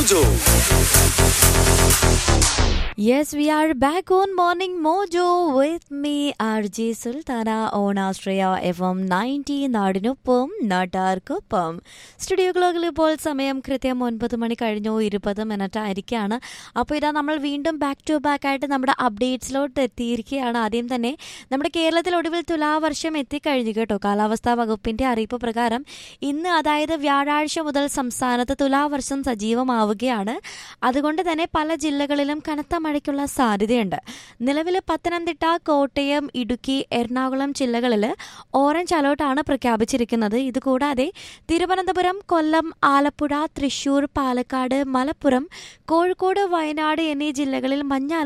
Mojo. Yes, we are back on Morning Mojo with me, RJ Sultana on Australia FM 90 നാടിനൊപ്പം നാട്ടാർക്കൊപ്പം studio ക്ലോക്കിൽ ഇപ്പോൾ സമയം കൃത്യം ഒൻപത് മണി കഴിഞ്ഞു ഇരുപത് മിനിറ്റ് ആയിരിക്കുകയാണ് അപ്പോൾ ഇതാ നമ്മൾ വീണ്ടും ബാക്ക് ടു ബാക്ക് ആയിട്ട് നമ്മുടെ അപ്ഡേറ്റ്സിലോട്ട് എത്തിയിരിക്കുകയാണ് ആദ്യം തന്നെ നമ്മുടെ കേരളത്തിൽ ഒടുവിൽ തുലാവർഷം എത്തിക്കഴിഞ്ഞു കേട്ടോ കാലാവസ്ഥാ വകുപ്പിന്റെ അറിയിപ്പ് പ്രകാരം ഇന്ന് അതായത് വ്യാഴാഴ്ച മുതൽ സംസ്ഥാനത്ത് തുലാവർഷം സജീവമാവുകയാണ് അതുകൊണ്ട് തന്നെ പല ജില്ലകളിലും കനത്ത മഴയ്ക്കുള്ള സാധ്യതയുണ്ട് നിലവിൽ പത്തനംതിട്ട കോട്ടയം ഇടുക്കി എറണാകുളം ജില്ലകളിൽ ഓറഞ്ച് അലേർട്ടാണ് പ്രഖ്യാപിച്ചിരിക്കുന്നത് ഇതുകൂടാതെ തിരുവനന്തപുരം കൊല്ലം ആലപ്പുഴ തൃശൂർ പാലക്കാട് മലപ്പുറം കോഴിക്കോട് വയനാട് എന്നീ ജില്ലകളിൽ മഞ്ഞ